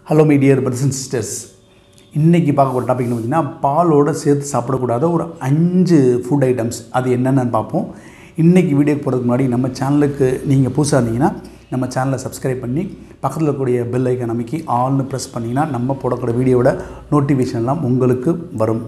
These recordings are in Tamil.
Hello my dear brothers and sisters இன்றைக்கி பார்க்க போகிற டாபிக்னு பார்த்தீங்கன்னா பாலோட சேர்த்து சாப்பிடக்கூடாத ஒரு அஞ்சு ஃபுட் ஐட்டம்ஸ் அது என்னென்னு பார்ப்போம் இன்றைக்கி வீடியோக்கு போகிறதுக்கு முன்னாடி நம்ம சேனலுக்கு நீங்கள் புதுசாக இருந்தீங்கன்னா நம்ம சேனலை சப்ஸ்கிரைப் பண்ணி பக்கத்தில் இருக்கக்கூடிய பெல் ஐக்கன் அமைக்கி ஆல்னு ப்ரெஸ் பண்ணிங்கன்னா நம்ம போடக்கூடிய வீடியோவோட நோட்டிஃபிகேஷன் எல்லாம் உங்களுக்கு வரும்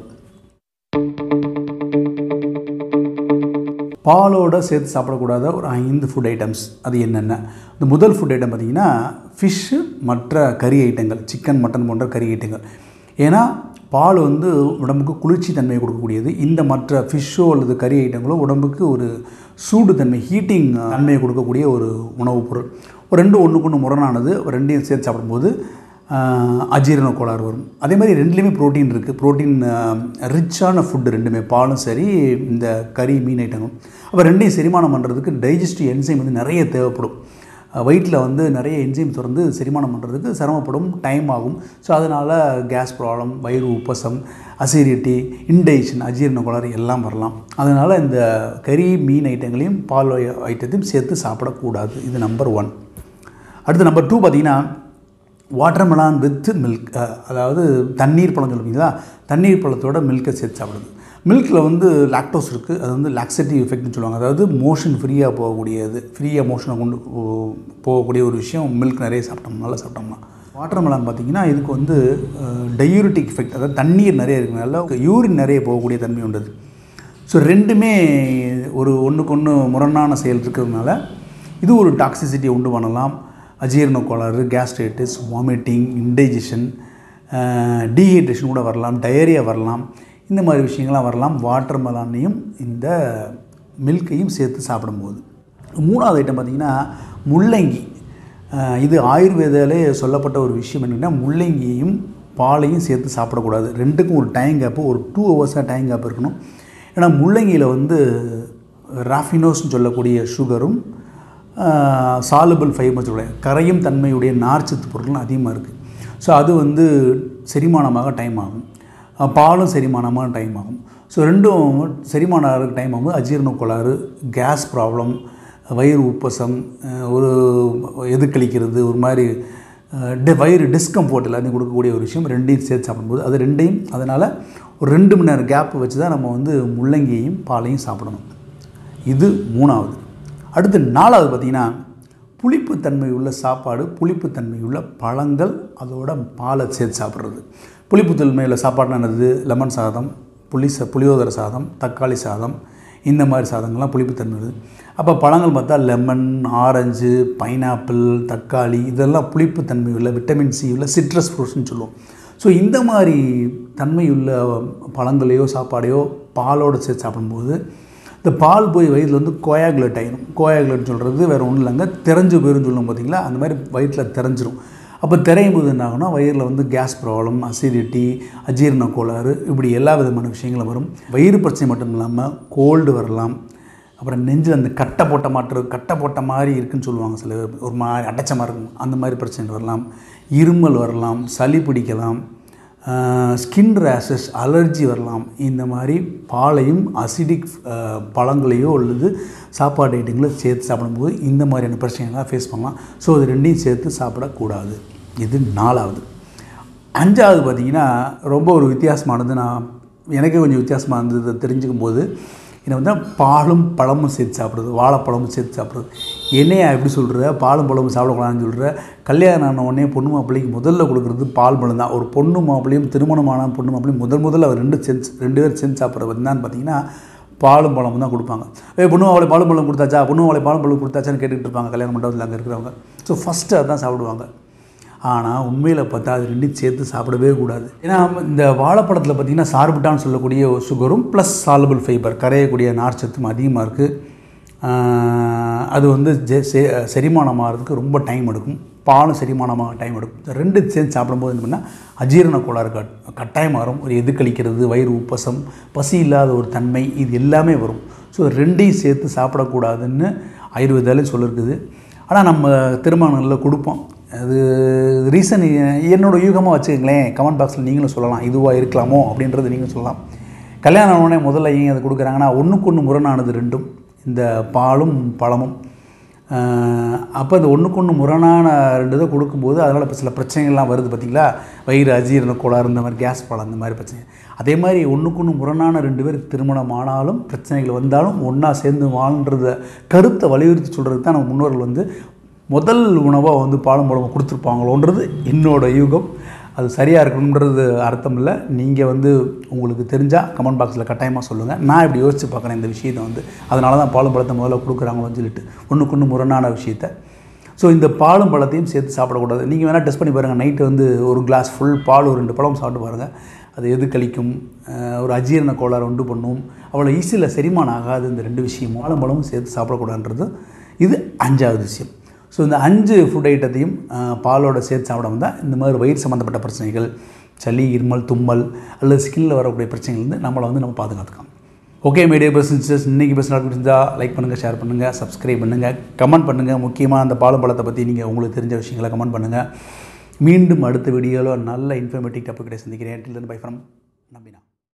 பாலோட சேர்த்து சாப்பிடக்கூடாத ஒரு ஐந்து ஃபுட் ஐட்டம்ஸ் அது என்னென்ன இந்த முதல் ஃபுட் ஐட்டம் பார்த்திங்கன்னா ஃபிஷ்ஷு மற்ற கறி ஐட்டங்கள் சிக்கன் மட்டன் போன்ற கறி ஐட்டங்கள் ஏன்னா பால் வந்து உடம்புக்கு குளிர்ச்சி தன்மையை கொடுக்கக்கூடியது இந்த மற்ற ஃபிஷ்ஷோ அல்லது கறி ஐட்டங்களோ உடம்புக்கு ஒரு சூடு தன்மை ஹீட்டிங் தன்மையை கொடுக்கக்கூடிய ஒரு உணவுப் பொருள் ஒரு ரெண்டு ஒன்றுக்கு ஒன்று முரணானது ரெண்டையும் சேர்த்து சாப்பிடும்போது ஆஹ், அஜீரண கோளாறு வரும் அதே மாதிரி ரெண்டுலேயுமே ப்ரோட்டீன் இருக்குது ப்ரோட்டீன் ரிச்சான ஃபுட்டு ரெண்டுமே பாலும் சரி இந்த கறி மீன் ஐட்டங்களும் அப்போ ரெண்டையும் செரிமானம் பண்ணுறதுக்கு டைஜஸ்டிவ் என்சைம் வந்து நிறைய தேவைப்படும் வயிற்றில் வந்து நிறைய என்சைம் திறந்து செரிமானம் பண்ணுறதுக்கு சிரமப்படும் டைம் ஆகும் ஸோ அதனால் கேஸ் ப்ராப்ளம் வயிறு உப்பசம் அசிடிட்டி இன்டைஜஷன் அஜீரண கோளாறு எல்லாம் வரலாம் அதனால் இந்த கறி மீன் ஐட்டங்களையும் பால் ஐட்டத்தையும் சேர்த்து சாப்பிடக்கூடாது இது நம்பர் ஒன் அடுத்து நம்பர் டூ பார்த்தீங்கன்னா வாட்டர்மெலான் வித் மில்க் அதாவது தண்ணீர் பழம் சொல்லுவீங்களா தண்ணீர் பழத்தோட மில்கை சேர்த்து சாப்பிடுது மில்கில் வந்து லாக்டோஸ் இருக்குது அது வந்து லாக்ஸேட்டிவ் எஃபெக்ட்னு சொல்லுவாங்க அதாவது மோஷன் ஃப்ரீயாக போகக்கூடியது ஃப்ரீயாக மோஷனை கொண்டு போ- போகக்கூடிய ஒரு விஷயம் மில்க் நிறைய சாப்பிட்டோம் நல்லா சாப்பிட்டோம்னா வாட்டர்மெலான் பார்த்தீங்கன்னா இதுக்கு வந்து டயூரிட்டிக் எஃபெக்ட் அதாவது தண்ணீர் நிறைய இருக்கனால யூரின் நிறைய போகக்கூடிய தன்மை உண்டது ஸோ ரெண்டுமே ஒரு ஒன்றுக்கு ஒன்று முரணான செயல் இருக்கிறதுனால இது ஒரு டாக்ஸிசிட்டியை உண்டு பண்ணலாம் அஜீரண கோளாறு கேஸ்ட்ரைட்டிஸ் வாமிட்டிங் இன்டைஜஷன் டீஹைட்ரேஷன் கூட வரலாம் டயரியா வரலாம் இந்த மாதிரி விஷயங்கள்லாம் வரலாம் வாட்டர் மெலானையும் இந்த மில்கையும் சேர்த்து சாப்பிடும்போது மூணாவது ஐட்டம் பார்த்திங்கன்னா முள்ளங்கி அஹ் இது ஆயுர்வேதாலே சொல்லப்பட்ட ஒரு விஷயம் என்னென்னா முள்ளங்கியையும் பாலையும் சேர்த்து சாப்பிடக்கூடாது ரெண்டுக்கும் ஒரு டைம் கேப்பு ஒரு டூ ஹவர்ஸாக டைம் கேப் இருக்கணும் ஏன்னா முள்ளங்கியில் வந்து ராஃபினோஸ்னு சொல்லக்கூடிய சுகரும் சாலுபிள் ஃபைபர் சொல்லக்கூடிய கரையும் தன்மையுடைய நார்ச்சத்து பொருட்கள் அதிகமாக இருக்குது ஸோ அது வந்து செரிமானமாக டைம் ஆகும் அஹ் பாலும் செரிமானமாக டைம் ஆகும் ஸோ ரெண்டும் செரிமானம் ஆகிறதுக்கு டைம் ஆகும் அஜீரண கோளாறு கேஸ் ப்ராப்ளம் வயிறு உப்பசம் அஹ் ஒரு எதுக்களிக்கிறது ஒரு மாதிரி அஹ் டி வயிறு டிஸ்கம்ஃபோர்ட் எல்லாத்தையும் கொடுக்கக்கூடிய ஒரு விஷயம் ரெண்டையும் சேர்த்து சாப்பிடும்போது அது ரெண்டையும் அதனால் ஒரு ரெண்டு மணி நேரம் கேப் வச்சு தான் நம்ம வந்து முள்ளங்கியையும் பாலையும் சாப்பிடணும் இது மூணாவது அடுத்து நாலாவது பார்த்திங்கன்னா புளிப்புத்தன்மை உள்ள சாப்பாடு புளிப்புத்தன்மை உள்ள பழங்கள் அதோட பாலை சேர்த்து சாப்பிட்றது புளிப்புத்தன்மை உள்ள சாப்பாடுனா என்னது லெமன் சாதம் புளி ச புளியோதரை சாதம் தக்காளி சாதம் இந்த மாதிரி சாதங்கள்லாம் புளிப்புத்தன்மை இருக்குது அப்போ பழங்கள் பார்த்தா லெமன் ஆரஞ்சு பைனாப்பிள் தக்காளி இதெல்லாம் புளிப்புத்தன்மை உள்ள விட்டமின் சி உள்ள சிட்ரஸ் ஃப்ரூட்ஸ்னு சொல்லுவோம் ஸோ இந்த மாதிரி தன்மையுள்ள பழங்களையோ சாப்பாடையோ பாலோடு சேர்த்து சாப்பிடும்போது இந்த பால் போய் வயிற்றில் வந்து கோயாகுலேட் ஆயிடும் கோயாகுலேட் சொல்கிறது வேறு ஒன்றும் இல்லைங்க திறஞ்சு போயிரும் சொல்லுவோம் பார்த்தீங்களா அந்த மாதிரி வயிற்றில் திறஞ்சிரும் அப்போ திரையும் போது என்ன ஆகும்னா வயிறில் வந்து கேஸ் ப்ராப்ளம் அசிடிட்டி அஜீரண கோளாறு இப்படி எல்லா விதமான விஷயங்களும் வரும் வயிறு பிரச்சனை மட்டும் இல்லாமல் கோல்டு வரலாம் அப்புறம் நெஞ்சில் அந்த கட்டை போட்ட மாற்று கட்டை போட்ட மாதிரி இருக்குன்னு சொல்லுவாங்க சில பேர். ஒரு மாதிரி அடைச்ச மாதிரி இருக்கும் அந்த மாதிரி பிரச்சனை வரலாம் இருமல் வரலாம் சளி பிடிக்கலாம் ஸ்கின் ரேஷஸ் அலர்ஜி வரலாம் இந்த மாதிரி பாலையும் அசிடிக் பழங்களையோ அல்லது சாப்பாடு ஐட்டங்களோ சேர்த்து சாப்பிடும்போது இந்த மாதிரியான பிரச்சனைகள்லாம் ஃபேஸ் பண்ணலாம் ஸோ இது ரெண்டையும் சேர்த்து சாப்பிடக்கூடாது இது நாலாவது அஞ்சாவது பார்த்தீங்கன்னா ரொம்ப ஒரு வித்தியாசமானது நான் எனக்கே கொஞ்சம் வித்தியாசமாக இருந்தது தெரிஞ்சுக்கும் போது என்னை வந்து பாலும் பழமும் சேர்த்து சாப்பிட்றது வாழைப்பழமும் சேர்த்து சாப்பிட்றது என்னையா எப்படி சொல்கிற பாலும் பழமும் சாப்பிடக்கூடாதுன்னு சொல்கிற கல்யாணம் ஆன உடனே பொண்ணு மாப்பிள்ளைக்கு முதல்ல கொடுக்குறது பால் பழம் தான் ஒரு பொண்ணு மாப்பிள்ளையும் திருமணமான பொண்ணு மாப்பிள்ளையும் முதல் முதல்ல அவர் ரெண்டு சென்ஸ் ரெண்டு பேர் சேர்ந்து சாப்பிட்றது என்னன்னு பார்த்தீங்கன்னா பாலும் பழமும் தான் கொடுப்பாங்க ஏ பொண்ணு அவளை பாலும் பழம் கொடுத்தாச்சா பொண்ணு அவளை பாலும் பழம் கொடுத்தாச்சான்னு கேட்டுக்கிட்டு இருப்பாங்க கல்யாண மண்டபத்தில் அங்கே இருக்கிறவங்க ஸோ ஃபஸ்ட்டு அதான் சாப்பிடுவாங்க ஆனால் உண்மையில் பார்த்தா அது ரெண்டையும் சேர்த்து சாப்பிடவே கூடாது ஏன்னா இந்த வாழைப்பழத்தில் பார்த்திங்கன்னா சார்புட்டான்னு சொல்லக்கூடிய ஒரு சுகரும் ப்ளஸ் சாலபிள் ஃபைபர் கரையக்கூடிய நார்ச்சத்தும் அதிகமாக இருக்குது அது வந்து ஜெ செ- செரிமானம் ஆகிறதுக்கு ரொம்ப டைம் எடுக்கும் பாலும் செரிமானமாக டைம் எடுக்கும் இந்த ரெண்டு சேர்ந்து சாப்பிடும்போது என்ன பண்ணால் அஜீரண கோளாறு கட் கட்டாயம் வரும் ஒரு எதுக்களிக்கிறது வயிறு உப்பசம் பசி இல்லாத ஒரு தன்மை இது எல்லாமே வரும் ஸோ ரெண்டையும் சேர்த்து சாப்பிடக்கூடாதுன்னு ஆயுர்வேதாலே சொல்லியிருக்குது ஆனால் நம்ம திருமணங்களில் கொடுப்போம் அது ரீசன் என்னோடய யூகமாக வச்சுக்கங்களேன் கமெண்ட் பாக்ஸில் நீங்களும் சொல்லலாம் இதுவாக இருக்கலாமோ அப்படின்றது நீங்களும் சொல்லலாம் கல்யாணம் உடனே முதல்ல ஏன் அதை கொடுக்குறாங்கன்னா ஒன்றுக்கு ஒன்று முரணானது ரெண்டும் இந்த பாலும் பழமும் அப்போ இந்த ஒன்றுக்கு ஒன்று முரணான ரெண்டு இதை கொடுக்கும்போது அதனால் இப்போ சில பிரச்சனைகள்லாம் வருது பார்த்திங்களா வயிறு அஜீரண கோளாறு இந்த மாதிரி கேஸ் பழம் இந்த மாதிரி பிரச்சனை அதே மாதிரி ஒன்றுக்கு ஒன்று முரணான ரெண்டு பேருக்கு திருமணம் ஆனாலும் பிரச்சனைகள் வந்தாலும் ஒன்றா சேர்ந்து வாழ்ன்றத கருத்தை வலியுறுத்தி சொல்கிறதுக்கு தான் நம்ம முன்னோர்கள் வந்து முதல் உணவாக வந்து பாலும் பழமும் கொடுத்துருப்பாங்களோன்றது என்னோட யூகம் அது சரியாக இருக்கணுன்றது அர்த்தம் இல்லை நீங்கள் வந்து உங்களுக்கு தெரிஞ்சால் கமெண்ட் பாக்ஸில் கட்டாயமாக சொல்லுங்கள் நான் இப்படி யோசித்து பார்க்குறேன் இந்த விஷயத்தை வந்து அதனால தான் பாலும் பழத்தை முதல்ல கொடுக்குறாங்களோன்னு சொல்லிட்டு ஒன்றுக்கு ஒன்று முரணான விஷயத்த ஸோ இந்த பாலும் பழத்தையும் சேர்த்து சாப்பிடக்கூடாது நீங்கள் வேணால் டெஸ்ட் பண்ணி பாருங்கள் நைட்டு வந்து ஒரு கிளாஸ் ஃபுல் பால் ஒரு ரெண்டு பழம் சாப்பிட்டு பாருங்கள் அது எது கழிக்கும் அஹ் ஒரு அஜீரண கோளாறு உண்டு பண்ணும் அவ்வளோ ஈஸியில் செரிமானம் ஆகாது இந்த ரெண்டு விஷயமும் பாலும் பழமும் சேர்த்து சாப்பிடக்கூடாதுன்றது இது அஞ்சாவது விஷயம் ஸோ இந்த அஞ்சு ஃபுட் ஐட்டத்தையும் அஹ், பாலோட சேர்த்து சாப்பிடாம தான் இந்த மாதிரி வயிறு சம்மந்தப்பட்ட பிரச்சனைகள் சளி இருமல் தும்மல் அல்லது ஸ்கின்னில் வரக்கூடிய பிரச்சனைகள் வந்து நம்மளை வந்து நம்ம பாதுகாத்துக்கலாம் ஓகே மீடியா பர்சன்ஸஸ் இன்றைக்கி பேசினா இருந்தால் லைக் பண்ணுங்கள் ஷேர் பண்ணுங்கள் சப்ஸ்கிரைப் பண்ணுங்கள் கமெண்ட் பண்ணுங்கள் முக்கியமாக அந்த பாலும் பழத்தை பற்றி நீங்கள் உங்களுக்கு தெரிஞ்ச விஷயங்களை கமெண்ட் பண்ணுங்கள் மீண்டும் அடுத்த வீடியோவில் நல்ல இன்ஃபர்மேட்டிவ் டாபிக் சந்திக்கிறேன் டில் பை ஃப்ரம் நம்பினா